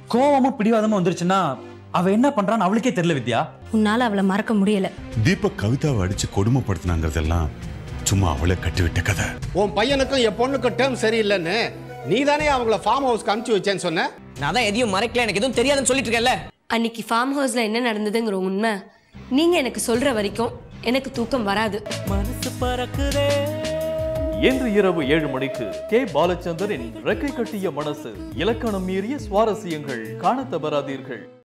கோவமும் பிடிவாதமும் வந்துருச்சுன்னா அவ என்ன பண்றான்னு அவளுக்கே தெரியல வித்யா உன்னால அவளை மறக்க முடியல தீபக் கவிதாவை அடிச்சு கொடுமைப்படுத்தினாங்கிறதெல்லாம் சும்மா அவளை கட்டிவிட்ட கதை உன் பையனுக்கும் என் பொண்ணுக்கும் டேர்ம் சரியில்லைன்னு நீ தானே அவங்கள ஃபார்ம் ஹவுஸ்க்கு அனுப்பிச்சு வச்சேன்னு சொன்ன நான் தான் எதையும் மறைக்கல எனக்கு எதுவும் தெரியாதுன்னு சொல்லிட்டு இருக்கேன்ல அன்னைக்கு ஃபார்ம் ஹவுஸ்ல என்ன நடந்ததுங்கிற உண்மை நீங்க எனக்கு சொல்ற வரைக்கும் எனக்கு தூக்கம் வராது இன்று இரவு ஏழு மணிக்கு கே பாலச்சந்தரின் ரெக்கை கட்டிய மனசு இலக்கணம் மீறிய சுவாரஸ்யங்கள் காணத் தவறாதீர்கள்